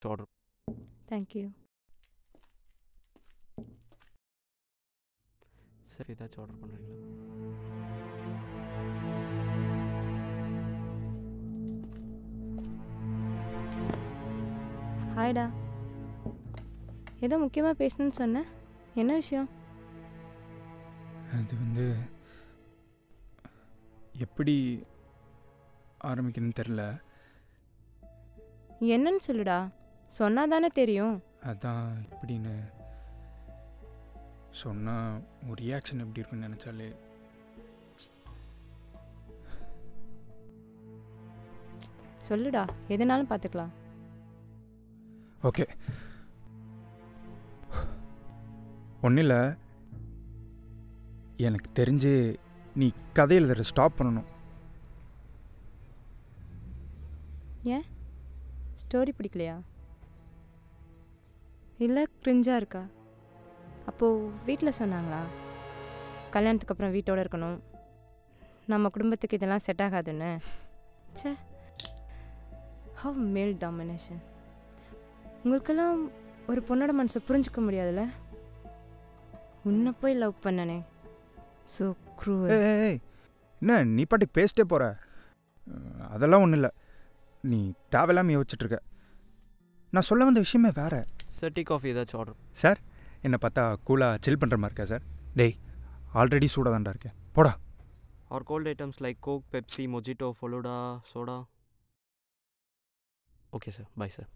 ஏதாச்சும் order thank you சரி ஏதாச்சும் ஆர்டர் பண்ணுறீங்களா ஹாய்டா ஏதோ முக்கியமாக பேசணும்னு சொன்னேன் என்ன விஷயம் அது வந்து எப்படி ஆரம்பிக்கணும்னு தெரில என்னன்னு சொல்லுடா சொன்னா தானே தெரியும் அதான் எப்படின்னு சொன்னால் ஒரு ரியாக்ஷன் எப்படி இருக்குன்னு நினச்சாலே சொல்லுடா எதுனாலும் பார்த்துக்கலாம் ஓகே ஒன்றும் இல்லை எனக்கு தெரிஞ்சு நீ கதை எழுதுற ஸ்டாப் பண்ணணும் ஸ்டோரி பிடிக்கலையா இல்லை கிரிஞ்சாக இருக்கா அப்போது வீட்டில் சொன்னாங்களா கல்யாணத்துக்கு அப்புறம் வீட்டோட இருக்கணும் நம்ம குடும்பத்துக்கு இதெல்லாம் செட் ஆகாதுன்னு ச்சே ஹவ் மேல் டாமினேஷன் உங்களுக்கெல்லாம் ஒரு பொண்ணோட மனசை புரிஞ்சுக்க முடியாதுல்ல உன்னை போய் லவ் பண்ணனே ஸோ க்ரூவல் ஏய் ஏய், ஏய் என்ன நீ பாட்டுக்கு பேசிட்டே போகிற அதெல்லாம் ஒன்றும் இல்லை நீ தேவையில்லாமல் யோசிச்சுட்டு இருக்க நான் சொல்ல வந்த விஷயமே வேற சார் டீ காஃபி ஏதாச்சும் ஆர்டர் சார் என்னை பார்த்தா கூலாக சில் பண்ணுற மாதிரி இருக்கா சார் டேய் ஆல்ரெடி சூடாக தான்டா இருக்கேன் போடா or cold items like Coke Pepsi mojito falooda soda okay sir bye sir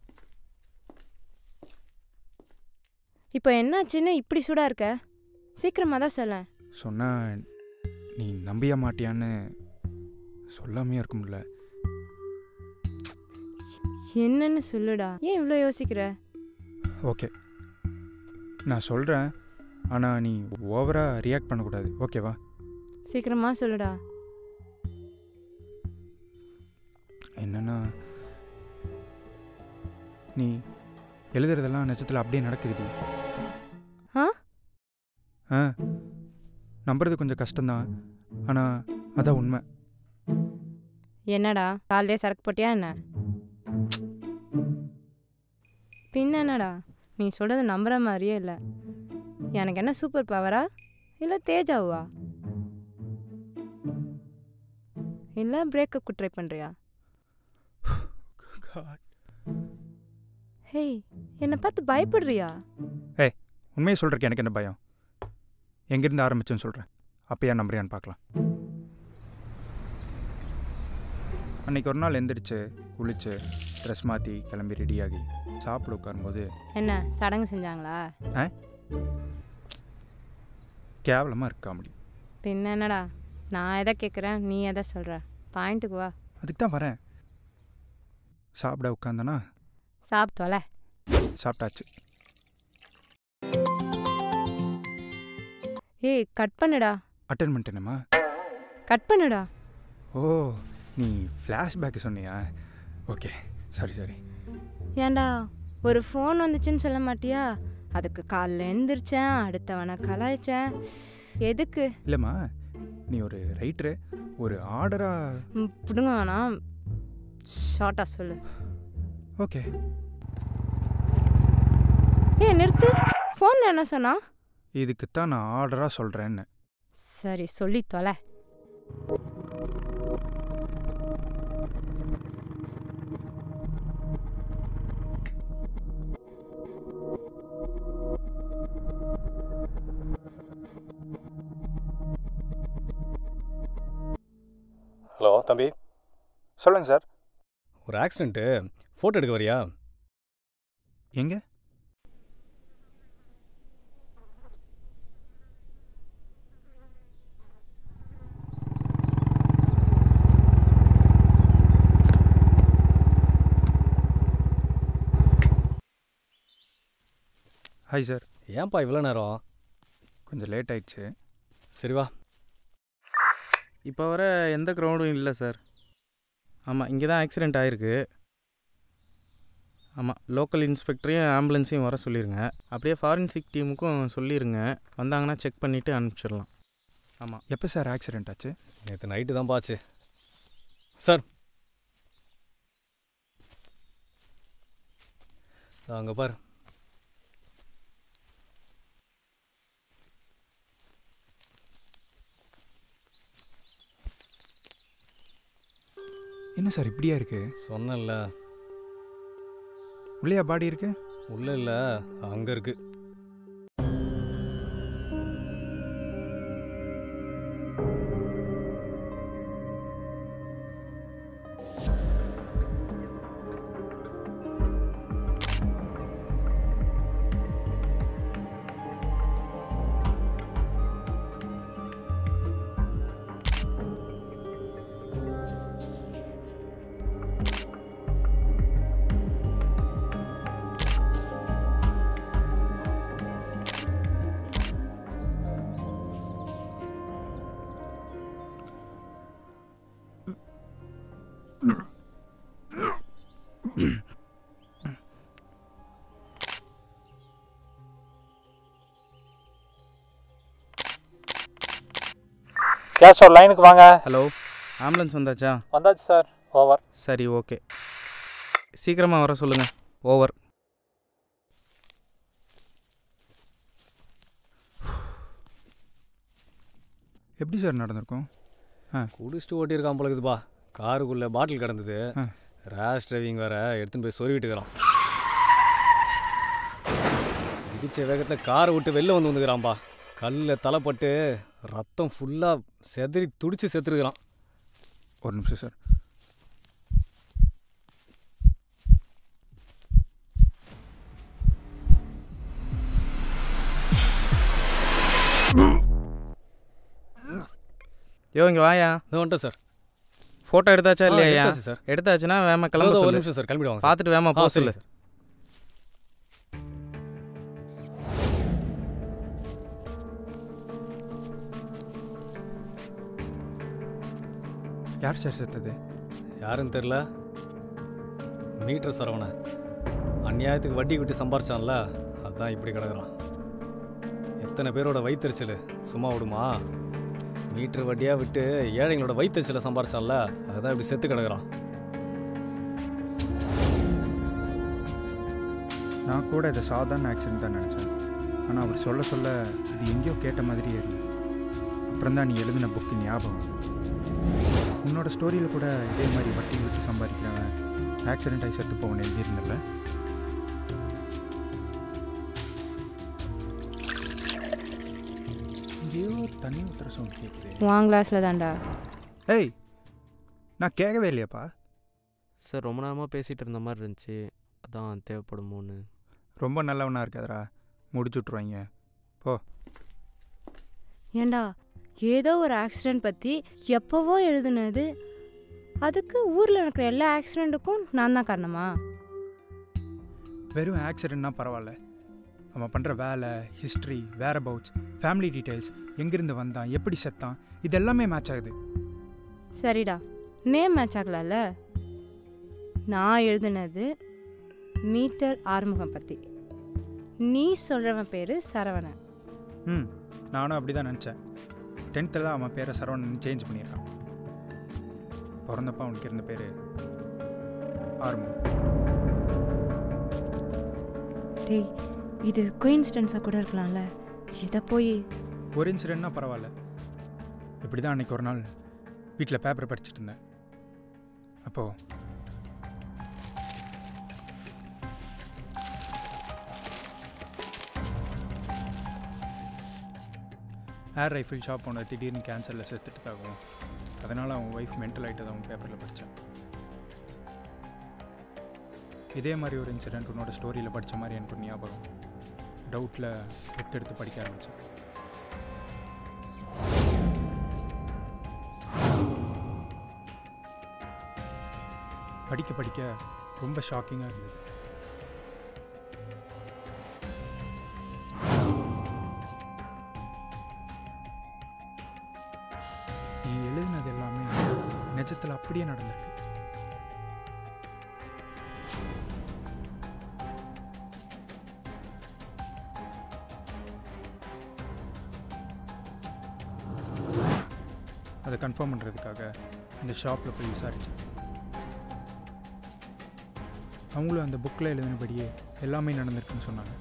இப்போ என்னாச்சுன்னு இப்படி சூடாக இருக்க சீக்கிரமாக தான் சொல்லேன் சொன்னா நீ நம்பிய மாட்டியான்னு சொல்லாமையே இருக்க முடியல என்னன்னு சொல்லுடா ஏன் இவ்வளோ யோசிக்கிற ஓகே நான் சொல்கிறேன் ஆனால் நீ ஓவராக ரியாக்ட் பண்ணக்கூடாது ஓகேவா சீக்கிரமா சொல்லுடா என்னன்னா நீ எழுதுறதெல்லாம் நிஜத்தில் அப்படியே நடக்குதுடி ஆ? ஆ நம்புறது கொஞ்சம் கஷ்டம்தான் ஆனால் அதான் உண்மை என்னடா காலையிலே சரக்கு போட்டியா என்ன பின்ன என்னடா நீ சொல்றது நம்புற மாதிரியே இல்லை எனக்கு என்ன சூப்பர் பவரா இல்லை தேஜாவா இல்லை பிரேக்கப் ட்ரை பண்ணுறியா ஹேய் என்னை பார்த்து பயப்படுறியா உண்மையை சொல்கிறக்கு எனக்கு என்ன பயம் எங்கேருந்து ஆரம்பிச்சேன்னு சொல்கிறேன் அப்பயா நம்புறியான்னு பார்க்கலாம் அன்னைக்கு ஒரு நாள் எந்திரிச்சு குளிச்சு ட்ரெஸ் மாற்றி கிளம்பி ரெடியாகி சாப்பிட உட்காரும்போது என்ன சடங்கு செஞ்சாங்களா கேவலமாக இருக்கா முடியும் பின்ன என்னடா நான் எதை கேட்குறேன் நீ எதை சொல்கிற பாயிண்ட்டுக்கு வா அதுக்கு தான் வரேன் சாப்பிட உட்காந்தனா சாப்பிட்டோல சாப்பிட்டாச்சு ஏய் கட் பண்ணுடா அட்டன் பண்ணிட்டேனேம்மா கட் பண்ணுடா ஓ நீ ஃப்ளாஷ்பேக் சொன்னியா ஓகே சாரி சாரி ஏன்டா ஒரு ஃபோன் வந்துச்சுன்னு சொல்ல மாட்டியா அதுக்கு காலைல எந்திரிச்சேன் அடுத்தவனை கலாய்ச்சேன் எதுக்கு இல்லைம்மா நீ ஒரு ரைட்டரு ஒரு ஆர்டராக ம், பிடுங்க வேணாம் ஷார்ட்டாக சொல்லு ஓகே ஏய் நிறுத்து ஃபோனில் என்ன சொன்னா இதுக்கு தான் நான் ஆர்டராக சொல்கிறேன்னு சரி சொல்லி தொலை ஹலோ தம்பி சொல்லுங்கள் சார் ஒரு ஆக்சிடெண்ட்டு ஃபோட்டோ எடுக்க வரியா எங்கே ஹாய் சார் ஏன்பா இவ்வளோ நேரம் கொஞ்சம் லேட் ஆயிடுச்சு சரி வா இப்போ வர எந்த க்ரௌடும் இல்லை சார் ஆமாம் இங்கே தான் ஆக்சிடெண்ட் ஆகிருக்கு ஆமாம் லோக்கல் இன்ஸ்பெக்டரையும் ஆம்புலன்ஸையும் வர சொல்லிடுங்க அப்படியே ஃபாரன்சிக் டீமுக்கும் சொல்லிடுங்க வந்தாங்கன்னா செக் பண்ணிவிட்டு அனுப்பிச்சிடலாம் ஆமாம் எப்போ சார் ஆக்சிடென்ட் ஆச்சு நேற்று நைட்டு தான் பாச்சு சார் அங்கே பார் என்ன சார் இப்படியா இருக்கு சொன்னேன்ல உள்ளேயா பாடி இருக்கு உள்ள இல்லை அங்கே இருக்கு கேஸ் ஸ்டோர் லைனுக்கு வாங்க ஹலோ ஆம்புலன்ஸ் வந்தாச்சா வந்தாச்சு சார் ஓவர் சரி ஓகே சீக்கிரமாக வர சொல்லுங்கள் ஓவர் எப்படி சார் நடந்திருக்கும் குடிச்சிட்டு ஓட்டியிருக்கான் போல இருக்குதுப்பா காருக்குள்ளே பாட்டில் கிடந்தது ஆ. ரேஷ் டிரைவிங் வேற எடுத்துன்னு போய் சொருவிட்டுக்கிறான் இடிச்ச வேகத்தில் காரை விட்டு வெளில வந்து வந்துக்கிறான்பா கல்லில் தலைப்பட்டு ரத்தம் ஃபுல்லாக செதறி துடிச்சு செத்துருக்கிறான் ஒரு நிமிஷம் சார் யோ இங்கே வாயா இதோ வந்துட்டேன் சார் ஃபோட்டோ எடுத்தாச்சா ஆ, இல்லையா எடுத்தாச்சு சார் எடுத்தாச்சுன்னா வேமா இதோ, கிளம்ப இதோ ஒரு சொல்லு நிமிஷம் சார் கிளம்பிடுவாங்க சார். பார்த்துட்டு வேமா ஆ, போக சரி சொல்லு சார். யார் சார் செத்தது யாருன்னு தெரில மீட்டர் சரவண அநியாயத்துக்கு வட்டி விட்டு சம்பாரிச்சான்ல அதான் இப்படி கிடக்குறான் எத்தனை பேரோட வயிற்றுச்சல் சும்மா விடுமா மீட்டர் வட்டியாக விட்டு ஏழைங்களோட வயிற்றுச்சலை சம்பாரிச்சான்ல அதுதான் இப்படி செத்து கிடக்குறான் நான் கூட இதை சாதாரண ஆக்சிடென்ட் தான் நினச்சேன் ஆனால் அவர் சொல்ல சொல்ல இது எங்கேயோ கேட்ட மாதிரியே இருந்தது அப்புறம் தான் நீ எழுதின புக்கு ஞாபகம் வந்தது. உன்னோட ஸ்டோரியில் கூட இதே மாதிரி வட்டி விட்டு சம்பாதிக்கிறவன் ஆக்சிடென்ட் ஆகி செத்து போவன் எழுதியிருந்தல எங்கேயோ தண்ணி ஊற்றுற சவுண்ட் கேட்குது உன் கிளாஸில் தான்டா ஏய் நான் கேட்கவே இல்லையாப்பா சார் ரொம்ப நேரமாக பேசிகிட்டு இருந்த மாதிரி இருந்துச்சு அதான் தேவைப்படுமோன்னு ரொம்ப நல்லவனா இருக்காதடா முடிச்சு விட்ருவாங்க ஏண்டா ஏதோ ஒரு ஆக்சிடெண்ட் பற்றி எப்போவோ எழுதுனது அதுக்கு ஊரில் நடக்கிற எல்லா ஆக்சிடெண்ட்டுக்கும் நான் தான் காரணமா வெறும் ஆக்சிடென்ட்னா பரவாயில்ல அவன் பண்ணுற வேலை history whereabouts family details எங்கேருந்து வந்தான் எப்படி செத்தான் இது எல்லாமே மேட்ச் ஆகுது சரிடா நேம் மேட்ச் ஆகலாம்ல நான் எழுதுனது மீட்டர் ஆறுமுகம் பற்றி நீ சொல்கிறவன் பேர் சரவணன் ம் நானும் அப்படி தான் நினச்சேன் டென்த்தில் தான் அவன் பேரை சரவணன் சேஞ்ச் பண்ணியிருக்கான் பிறந்தப்ப அவனுக்கு இருந்த பேர் ஆறுமுகம் டேய் இது கோயின்சிடென்ஸாக கூட இருக்கலாம்ல இதை போய் ஒரு இன்சிடென்ட்னா பரவாயில்ல இப்படி தான் அன்றைக்கி ஒரு நாள் வீட்டில் பேப்பர் படிச்சுட்டு இருந்தேன் அப்போது ஏர் ரைஃபிள் ஷாப் ஓனர் திடீர்னு கேன்சரில் செத்துட்டுக்காகவும் அதனால் அவன் ஒய்ஃப் மென்டல் ஆகிட்டது அவன் பேப்பரில் படித்தான் இதே மாதிரி ஒரு இன்சிடென்ட் உன்னோட ஸ்டோரியில் படித்த மாதிரி எனக்கு ஒரு ஞாபகம் டவுட்டில் புக் எடுத்து படிக்க ஆரம்பித்தேன் படிக்க படிக்க ரொம்ப ஷாக்கிங்காக இருந்தது நீ எழுதினது எல்லாமே நிஜத்தில் அப்படியே நடந்திருக்கு அதை கன்ஃபார்ம் பண்ணுறதுக்காக இந்த ஷாப்பில் போய் விசாரித்தேன் அவங்களும் அந்த புக்கில் எழுதினபடியே எல்லாமே நடந்திருக்குன்னு சொன்னாங்க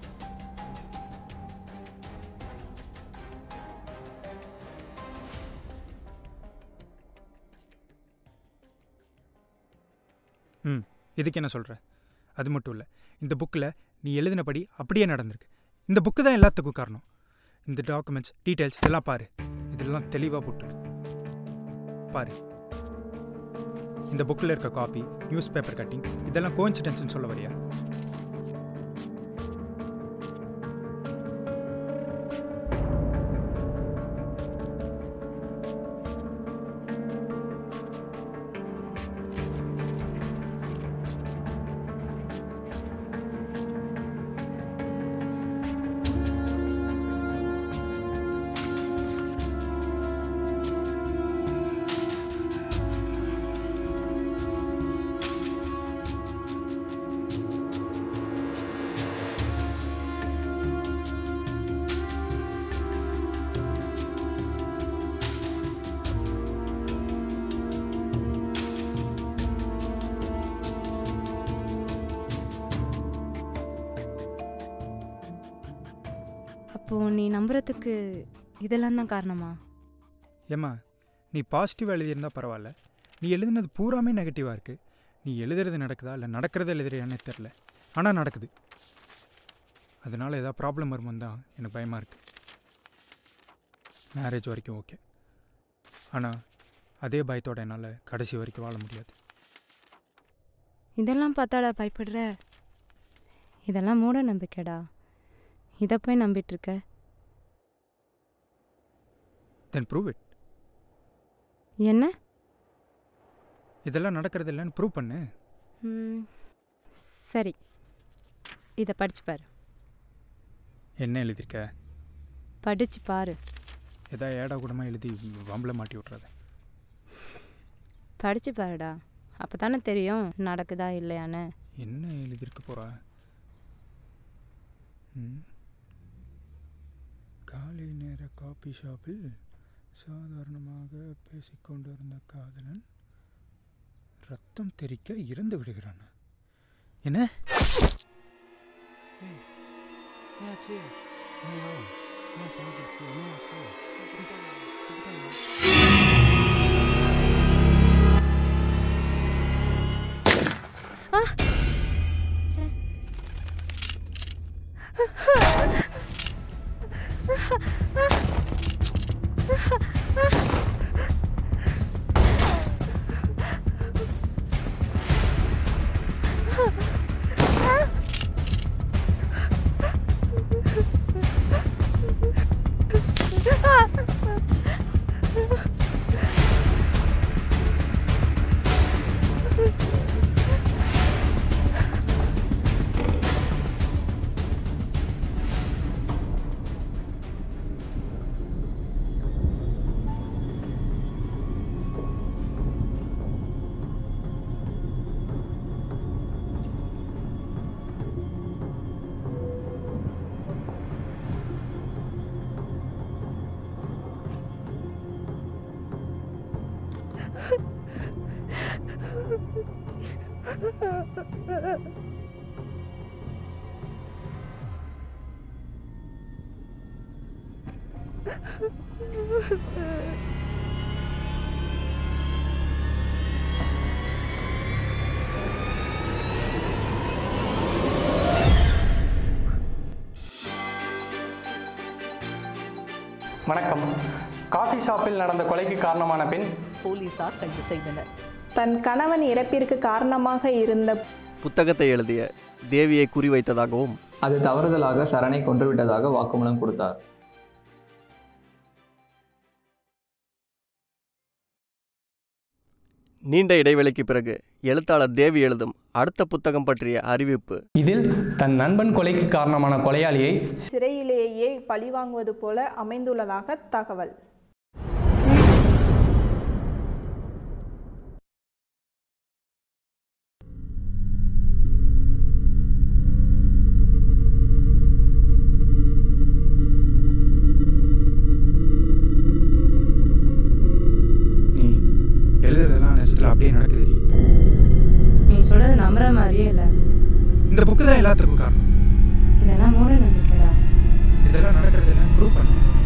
ம் இதுக்கு என்ன சொல்கிற அது மட்டும் இல்லை இந்த புக்கில் நீ எழுதினபடி அப்படியே நடந்திருக்கு இந்த புக்கு தான் எல்லாத்துக்கும் காரணம் இந்த டாக்குமெண்ட்ஸ் டீட்டெயில்ஸ் எல்லாம் பாரு இதெல்லாம் தெளிவாக போட்டுரு பாரு இந்த புக்கில் இருக்க காப்பி நியூஸ் பேப்பர் கட்டிங் இதெல்லாம் கோயின்சிடென்ஸ்னு சொல்ல வரியா அப்போது நீ நம்புறதுக்கு இதெல்லாம் தான் காரணமா ஏம்மா நீ பாசிட்டிவாக எழுதியிருந்தா பரவாயில்ல நீ எழுதுனது பூராமே நெகட்டிவாக இருக்குது நீ எழுதுறது நடக்குதா இல்லை நடக்கிறத எழுதுறியானே தெரில ஆனால் நடக்குது அதனால் ஏதாவது ப்ராப்ளம் வரும்போது தான் எனக்கு பயமாக இருக்குது மேரேஜ் வரைக்கும் ஓகே ஆனால் அதே பயத்தோட என்னால் கடைசி வரைக்கும் வாழ முடியாது இதெல்லாம் பார்த்தாடா பயப்படுற இதெல்லாம் மூட நம்பிக்கைடா இதை போய் நம்பிட்டு இருக்க தென் ப்ரூவ் இட் என்ன இதெல்லாம் நடக்கிறது இல்லைன்னு ப்ரூவ் பண்ணு ம், சரி இதை படிச்சு பாரு என்ன எழுதியிருக்க படிச்சு பாரு எதா ஏடா கூடமாக எழுதி வம்பல மாட்டி விட்றாத படிச்சு பாருடா அப்போ தானே தெரியும் நடக்குதா இல்லையான்னு என்ன எழுதியிருக்க போகிறா ம். காலை நேர காபி ஷாப்பில் சாதாரணமாக பேசிக்கொண்டிருந்த காதலன் ரத்தம் தெறிக்க இறந்து விடுகிறான் என்ன என்னாச்சு என்னையா என்ன சாப்பிடுச்சு என்னாச்சு வணக்கம் காஃபி ஷாப்பில் நடந்த கொலைக்கு காரணமான பெண் போலீசார் கைது செய்தனர் தன் கணவன் இறப்பிற்கு காரணமாக இருந்த புத்தகத்தை எழுதிய தேவியை குறிவைத்ததாகவும் அது தவறுதலாக சரணை கொன்றுவிட்டதாக வாக்குமூலம் கொடுத்தார் நீண்ட இடைவெளிக்கு பிறகு எழுத்தாளர் தேவி எழுதும் அடுத்த புத்தகம் பற்றிய அறிவிப்பு இதில் தன் நண்பன் கொலைக்கு காரணமான கொலையாளியை சிறையிலேயே பழிவாங்குவது போல அமைந்துள்ளதாக தகவல் நீ எழுதுறதெல்லாம் நிஜத்தில் அப்படியே நடக்குது நீ சொல்றது நம்புற மாதிரியே இல்லை இந்த புக்கு தான் எல்லாத்துக்கும் காரணம் இதெல்லாம் மூட நம்பிக்கைடா இதெல்லாம் நடக்கிறது இல்லைன்னு ப்ரூவ் பண்ணு